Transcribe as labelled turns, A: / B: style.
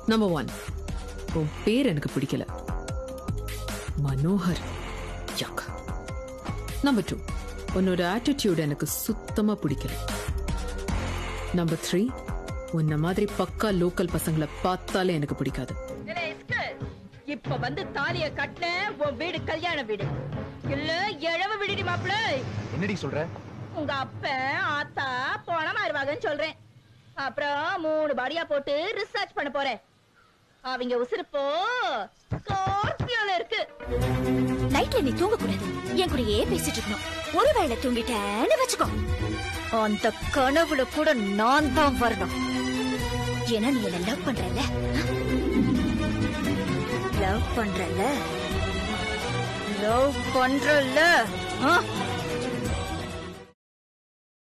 A: number one உன் பேர் எனக்கு பிடிக்கல மனோகர் யக் நம்பர் டூ உன்னோட ஆட்டிடியூட் எனக்கு சுத்தமா பிடிக்கல நம்பர் த்ரீ உன்ன மாதிரி பக்கா லோக்கல் பசங்களை பார்த்தாலே எனக்கு பிடிக்காது
B: ஏலே, இஸ்கு, இப்ப வந்து தாலிய கட்டின உன் வீடு கல்யாண வீடு இல்ல எழவு விடுடி மாப்பிள
C: என்னடி சொல்ற
B: உங்க அப்ப ஆத்தா போன மாறுவாங்கன்னு சொல்றேன் அப்புறம் மூணு பாடியா போட்டு ரிசர்ச் பண்ண போறேன் அவங்க உசுருப்போ ஸ்கார்பியோல இருக்கு
D: நைட்ல நீ தூங்க கூடாது என் கூடயே பேசிட்டு இருக்கணும் ஒருவேளை தூங்கிட்டேன்னு வச்சுக்கோ அந்த கனவுல கூட நான் தான் வரணும் ஏன்னா நீ என்ன லவ் பண்றல லவ் பண்றல லவ் பண்றல